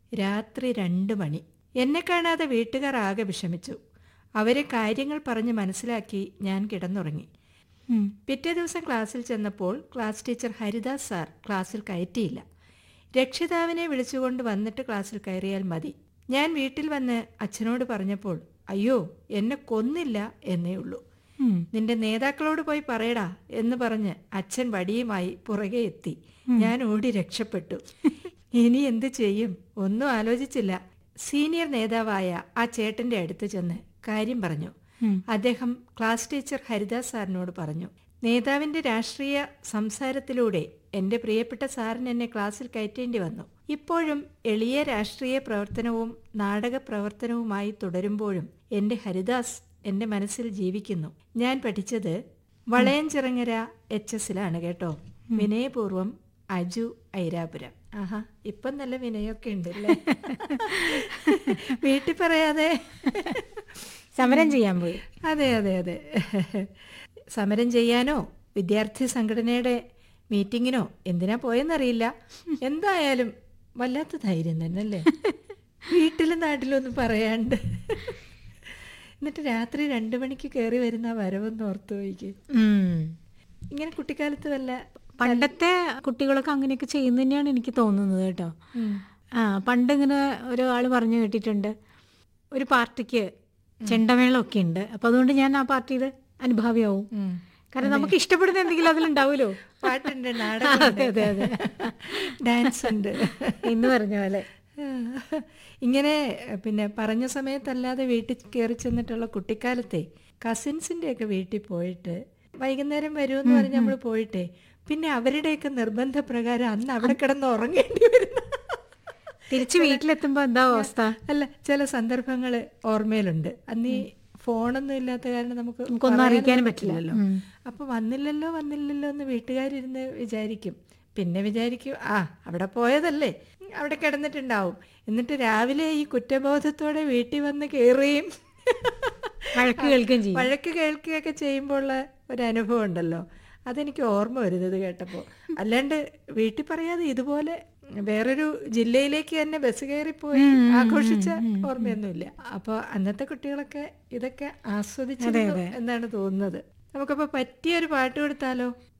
രാത്രി രണ്ട് മണി എന്നെ കാണാതെ വീട്ടുകാർ ആകെ വിഷമിച്ചു അവരെ കാര്യങ്ങൾ പറഞ്ഞ് മനസ്സിലാക്കി ഞാൻ കിടന്നുറങ്ങി ഉം. പിറ്റേ ദിവസം ക്ലാസ്സിൽ ചെന്നപ്പോൾ ക്ലാസ് ടീച്ചർ ഹരിദാസ് സാർ ക്ലാസ്സിൽ കയറ്റിയില്ല രക്ഷിതാവിനെ വിളിച്ചുകൊണ്ട് വന്നിട്ട് ക്ലാസ്സിൽ കയറിയാൽ മതി ഞാൻ വീട്ടിൽ വന്ന് അച്ഛനോട് പറഞ്ഞപ്പോൾ അയ്യോ എന്നെ കൊന്നില്ല എന്നേ ഉള്ളൂ ഉം. നിന്റെ നേതാക്കളോട് പോയി പറയടാ എന്ന് പറഞ്ഞ് അച്ഛൻ വടിയുമായി പുറകെ എത്തി ഞാൻ ഓടി രക്ഷപ്പെട്ടു ഇനി എന്ത് ചെയ്യും ഒന്നും ആലോചിച്ചില്ല സീനിയർ നേതാവായ ആ ചേട്ടന്റെ അടുത്ത് ചെന്ന് കാര്യം പറഞ്ഞു ഉം. അദ്ദേഹം ക്ലാസ് ടീച്ചർ ഹരിദാസ് സാറിനോട് പറഞ്ഞു നേതാവിന്റെ രാഷ്ട്രീയ സംസാരത്തിലൂടെ എന്റെ പ്രിയപ്പെട്ട സാറിന് എന്നെ ക്ലാസ്സിൽ കയറ്റേണ്ടി വന്നു ഇപ്പോഴും എളിയ രാഷ്ട്രീയ പ്രവർത്തനവും നാടക പ്രവർത്തനവുമായി തുടരുമ്പോഴും എന്റെ ഹരിദാസ് എന്റെ മനസ്സിൽ ജീവിക്കുന്നു ഞാൻ പഠിച്ചത് വളയഞ്ചിറങ്ങര എച്ച് എസിലാണ് കേട്ടോ വിനയപൂർവം അജു ഐരാപുരം ആഹാ ഇപ്പം നല്ല വിനയൊക്കെ ഉണ്ടല്ലേ വീട്ടിൽ പറയാതെ സമരം ചെയ്യാൻ പോയി അതെ അതെ അതെ സമരം ചെയ്യാനോ വിദ്യാർത്ഥി സംഘടനയുടെ മീറ്റിങ്ങിനോ എന്തിനാ പോയെന്നറിയില്ല എന്തായാലും വല്ലാത്ത ധൈര്യം തന്നെ അല്ലേ വീട്ടിലും നാട്ടിലും ഒന്നും പറയാണ്ട് എന്നിട്ട് രാത്രി രണ്ടു മണിക്ക് കയറി വരുന്ന ആ വരവൊന്ന് ഓർത്തു പോയിക്ക് ഉം. ഇങ്ങനെ കുട്ടിക്കാലത്ത് വല്ല പണ്ടത്തെ കുട്ടികളൊക്കെ അങ്ങനെയൊക്കെ ചെയ്യുന്ന തന്നെയാണ് എനിക്ക് തോന്നുന്നത് കേട്ടോ ആ പണ്ട് ഇങ്ങനെ ഒരാൾ പറഞ്ഞു കേട്ടിട്ടുണ്ട് ഒരു പാർട്ടിക്ക് ചെണ്ടമേളമൊക്കെ ഉണ്ട് അപ്പൊ അതുകൊണ്ട് ഞാൻ ആ പാർട്ടിയുടെ അനുഭാവിയാവും ഉം. കാരണം നമുക്ക് ഇഷ്ടപ്പെടുന്ന എന്തെങ്കിലും അതിലുണ്ടാവുമല്ലോ പാട്ടുണ്ട് നാടകമുണ്ട് അതെ, അതെ, ഡാൻസ് ഉണ്ട് എന്ന് പറഞ്ഞ പോലെ ഇങ്ങനെ പിന്നെ പറഞ്ഞ സമയത്തല്ലാതെ വീട്ടിൽ കയറി ചെന്നിട്ടുള്ള കുട്ടിക്കാലത്തെ കസിൻസിൻ്റെ ഒക്കെ വീട്ടിൽ പോയിട്ട് വൈകുന്നേരം വരുമെന്ന് പറഞ്ഞ് നമ്മൾ പോയിട്ടേ പിന്നെ അവരുടെയൊക്കെ നിർബന്ധപ്രകാരം അന്ന് അവിടെ കിടന്ന് ഉറങ്ങേണ്ടി വരുന്ന തിരിച്ച് വീട്ടിലെത്തുമ്പോ എന്താ അവസ്ഥ അല്ല ചില സന്ദർഭങ്ങൾ ഓർമ്മയിലുണ്ട് അന്ന് ഈ ഫോണൊന്നും ഇല്ലാത്ത കാരണം നമുക്ക് നമുക്കൊന്നും അറിയിക്കാനും പറയാനൊന്നും പറ്റില്ലല്ലോ. പറ്റില്ലല്ലോ അപ്പൊ വന്നില്ലല്ലോ വന്നില്ലല്ലോ എന്ന് വീട്ടുകാരിരുന്ന് വിചാരിക്കും പിന്നെ വിചാരിക്കും ആ അവിടെ പോയതല്ലേ അവിടെ കിടന്നിട്ടുണ്ടാവും എന്നിട്ട് രാവിലെ ഈ കുറ്റബോധത്തോടെ വീട്ടിൽ വന്ന് കയറുകയും വഴക്ക് കേൾക്കുകയും ചെയ്യും വഴക്ക് കേൾക്കുകയൊക്കെ ചെയ്യുമ്പോൾ ഉള്ള ഒരു അനുഭവം ഉണ്ടല്ലോ അതെനിക്ക് ഓർമ്മ വരുന്നത് കേട്ടപ്പോൾ അല്ലാണ്ട് വീട്ടിൽ പറയാതെ ഇതുപോലെ വേറൊരു ജില്ലയിലേക്ക് തന്നെ ബസ് കയറിപ്പോയി ആഘോഷിച്ച ഓർമ്മയൊന്നുമില്ല അപ്പോൾ അന്നത്തെ കുട്ടികളൊക്കെ ഇതൊക്കെ ആസ്വദിച്ചിരുന്നു എന്നാണ് തോന്നുന്നത് നമുക്കപ്പോൾ പറ്റിയൊരു പാട്ട് കൊടുത്താലോ